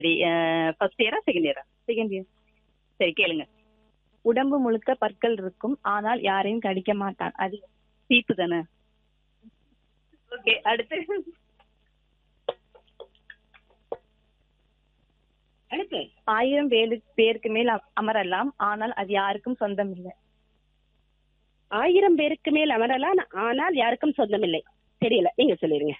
சரி ஃபர்ஸ்ட் இயரா செகண்ட் இயரா செகண்ட் இயர் சரி கேளுங்க உடம்பு முழுக்க பற்கள் இருக்கும் ஆனால் யாரையும் கடிக்க மாட்டான் அது சீப்பு தானே ஓகே அடுத்து அடுத்து ஆயிரம் பேரு பேருக்கு மேல் அ- அமரலாம் ஆனால் அது யாருக்கும் சொந்தம் இல்லை ஆயிரம் பேருக்கு மேல் அமரலாம் ஆனால் யாருக்கும் சொந்தமில்லை தெரியல நீங்க சொல்லிருங்க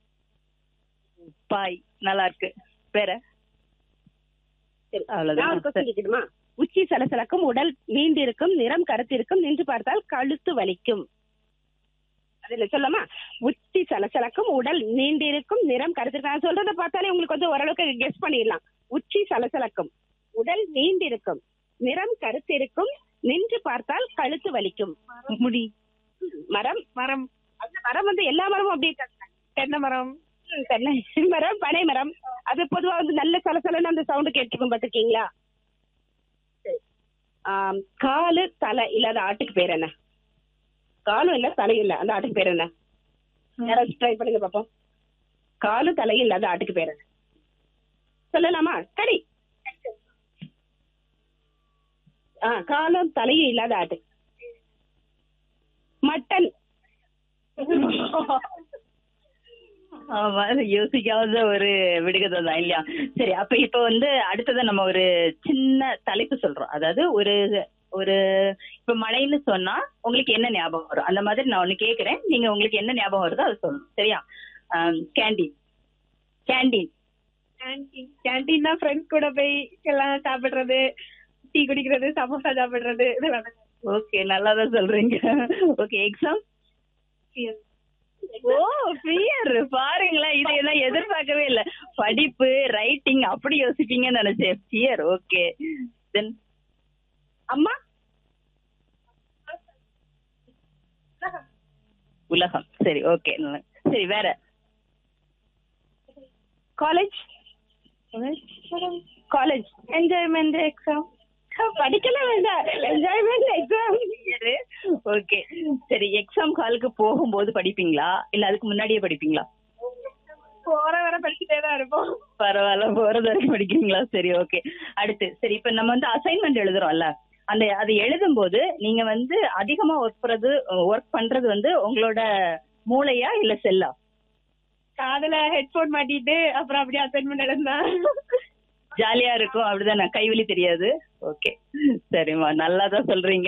பாய் நல்லா இருக்கு வேற சரி. அவ்வளவுதான். நான் ஒரு question கேட்கணுமா உச்சி சலசலக்கும் உடல் நீண்டிருக்கும் நிறம் கருத்திருக்கும் நின்று பார்த்தால் கழுத்து வலிக்கும் அதுல சொல்லமா உச்சி சலசலக்கும் உடல் நீண்டிருக்கும் நிறம் கருத்திருக்கும் நான் சொல்றத பார்த்தாலே உங்களுக்கு வந்து ஓரளவுக்கு கெஸ் பண்ணிடலாம் உச்சி சலசலக்கும் உடல் நீண்டிருக்கும் நிறம் கருத்திருக்கும் நின்று பார்த்தால் கழுத்து வலிக்கும் முடி மரம் மரம் அந்த மரம் வந்து எல்லா மரமும் அப்படியே தென்னை மரம் ம், தென்னை மரம் பனை மரம் அது பொதுவா வந்து நல்ல சலசலன்னு அந்த சவுண்ட் கேட்டுருக்கும் பாத்துருக்கீங்களா ஆம், காலு தலை இல்லாத ஆட்டுக்கு பேர் என்ன காலும் இல்ல தலையும் இல்ல அந்த ஆட்டுக்கு பேர் என்ன யாராச்சும் ட்ரை பண்ணுங்க பாப்போம் காலு தலையும் இல்லாத ஆட்டுக்கு பேர் என்ன சொல்லலாமா கடி ஆ காலும் தலையும் இல்லாத ஆட்டு மட்டன் ஆமா அது யோசிக்காத ஒரு விடுகதை தான் இல்லையா சரி அப்ப இப்ப வந்து அடுத்தது நம்ம ஒரு சின்ன தலைப்பு சொல்றோம் அதாவது ஒரு ஒரு இப்ப மழைன்னு சொன்னா உங்களுக்கு என்ன ஞாபகம் வரும் அந்த மாதிரி நான் ஒண்ணு கேக்குறேன் நீங்க உங்களுக்கு என்ன ஞாபகம் வருதோ அதை சொல்லணும் சரியா கேண்டீன் கேண்டீன் கேண்டீன் கேண்டீன்னா ஃப்ரெண்ட்ஸ் கூட போய் எல்லாம் சாப்பிடுறது டீ குடிக்கிறது சமோசா சாப்பிடுறது இதெல்லாம் ஓகே நல்லா தான் சொல்றீங்க ஓகே எக்ஸாம் ஓ ஃபியர் பாருங்களேன் இதை நான் எதிர்பார்க்கவே இல்ல படிப்பு ரைட்டிங் அப்படி யோசிப்பீங்கன்னு நினைச்சேன் ஃபியர் ஓகே தென் அம்மா உலகம் சரி ஓகே சரி வேற காலேஜ் காலேஜ் என்ஜாய்மெண்ட் எக்ஸாம் படிக்கலாம் வேண்டாம் என்ஜாய்மெண்ட் எக்ஸாம் ஓகே சரி எக்ஸாம் ஹாலுக்கு போகும்போது படிப்பீங்களா இல்ல அதுக்கு முன்னாடியே படிப்பீங்களா போற வர படிச்சுட்டே தான் இருப்போம் பரவாயில்ல போறது வரைக்கும் படிக்கிறீங்களா சரி ஓகே அடுத்து சரி இப்ப நம்ம வந்து அசைன்மெண்ட் எழுதுறோம்ல அந்த அது எழுதும் போது நீங்க வந்து அதிகமா ஒர்க் பண்றது ஒர்க் பண்றது வந்து உங்களோட மூளையா இல்ல செல்லா காதுல ஹெட்போன் மாட்டிட்டு அப்புறம் அப்படியே அசைன்மெண்ட் எழுந்தா ஜாலியா இருக்கும் அப்படிதானே கைவலி தெரியாது ஓகே சரிம்மா நல்லா தான் சொல்றீங்க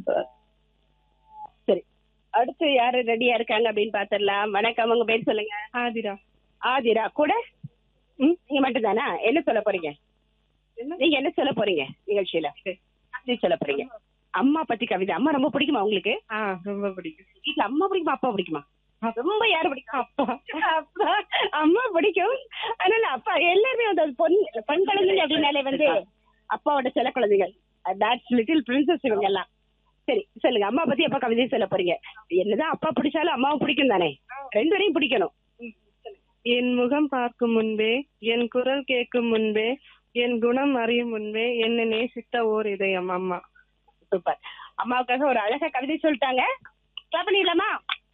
சரி அடுத்து யாரு ரெடியா இருக்காங்க அப்படின்னு பாத்துடலாம் வணக்கம் உங்க பேர் சொல்லுங்க ஆதிரா ஆதிரா கூட ம், நீங்க மட்டும் தானா என்ன சொல்ல போறீங்க நீங்க என்ன சொல்ல போறீங்க நிகழ்ச்சியில அப்படி சொல்ல போறீங்க அம்மா பத்தி கவிதை அம்மா ரொம்ப பிடிக்குமா உங்களுக்கு ஆ ரொம்ப பிடிக்கும் வீட்டுல அம்மா பிடிக்குமா அப்பா பிடிக்குமா ரொம்ப யாரு பிடிக்கும் அப்பா அப்பா அம்மா பிடிக்கும் அதனால அப்பா எல்லாருமே வந்து அது பொன் பெண் குழந்தைங்க அப்படின்னாலே வந்து அப்பாவோட செல்ல குழந்தைகள் தாட்ஸ் லிட்டில் பிரின்சஸ் இவங்க எல்லாம் சரி சொல்லுங்க அம்மா பத்தி எப்ப கவிதை சொல்ல போறீங்க என்னதான் அப்பா பிடிச்சாலும் அம்மாவும் பிடிக்கும் தானே ரெண்டு பேரையும் பிடிக்கணும் என் முகம் பார்க்கும் முன்பே என் குரல் கேட்கும் முன்பே என் குணம் அறியும் முன்பே என்னை நேசித்த ஓர் இதயம் அம்மா சூப்பர் அம்மாவுக்காக ஒரு அழகா கவிதை சொல்லிட்டாங்க கிளாப் பண்ணிடலாமா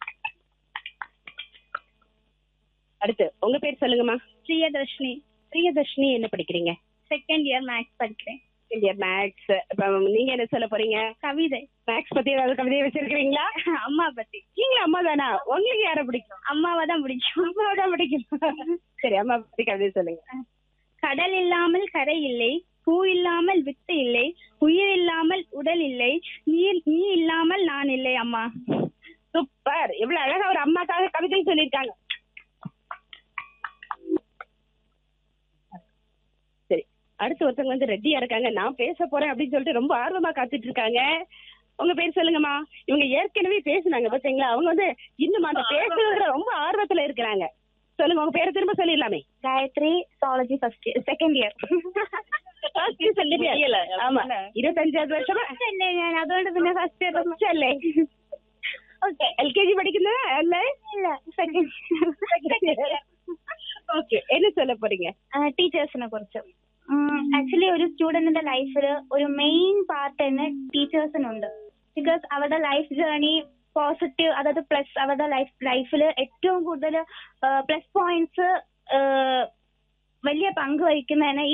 அடுத்து உங்க பேர் சொல்லுங்கம்மா பிரியதர்ஷினி பிரியதர்ஷினி என்ன படிக்கிறீங்க செகண்ட் இயர் மேக்ஸ் படிக்கிறேன் செகண்ட் இயர் மேக்ஸ் இப்ப நீங்க என்ன சொல்ல போறீங்க கவிதை மேக்ஸ் பத்தி ஏதாவது கவிதை வச்சிருக்கீங்களா அம்மா பத்தி நீங்களும் அம்மா தானா உங்களுக்கு யார பிடிக்கும் அம்மாவை தான் பிடிக்கும் அம்மாவை தான் பிடிக்கும் சரி அம்மா பத்தி கவிதை சொல்லுங்க கடல் இல்லாமல் கரை இல்லை பூ இல்லாமல் வித்து இல்லை உயிர் இல்லாமல் உடல் இல்லை நீர் நீ இல்லாமல் நான் இல்லை அம்மா சூப்பர் இவ்வளவு அழகா ஒரு அம்மாக்காக கவிதை சொல்லியிருக்காங்க சரி அடுத்து ஒருத்தவங்க வந்து ரெடியா இருக்காங்க நான் பேச போறேன் அப்படின்னு சொல்லிட்டு ரொம்ப ஆர்வமா காத்துட்டு இருக்காங்க உங்க பேர் சொல்லுங்கம்மா இவங்க ஏற்கனவே பேசுனாங்க பாத்தீங்களா அவங்க வந்து இன்னும் அந்த பேசுறதுல ரொம்ப ஆர்வத்துல இருக்கிறாங்க சொல்லுங்க உங்க பேரை திரும்ப சொல்லிடலாமே Gayathri zoology first year second year முடியல. ஆமா இருபத்தஞ்சாவது வருஷமா ഞാൻ അതുകൊണ്ട് പിന്നെ ഫസ്റ്റ് ഇയർ അല്ലേ ഓക്കെ എൽ കെ ജി പഠിക്കുന്ന അല്ലേ ഇല്ല സെക്കൻഡ് ഓക്കെ என்ன சொல்ல പോறீங்க ടീച്ചേഴ്സിനെ കുറിച്ച് ആക്ച്വലി ഒരു സ്റ്റുഡന്റിന്റെ ലൈഫിൽ ഒരു മെയിൻ പാർട്ട് തന്നെ ടീച്ചേഴ്സിനുണ്ട് ബിക്കോസ് അവരുടെ ലൈഫ് ജേർണി പോസിറ്റീവ് അതായത് പ്ലസ് അവരുടെ ലൈഫ് ലൈഫിൽ ഏറ്റവും കൂടുതൽ പ്ലസ് പോയിന്റ്സ് വലിയ പങ്ക് വഹിക്കുന്നതാണ്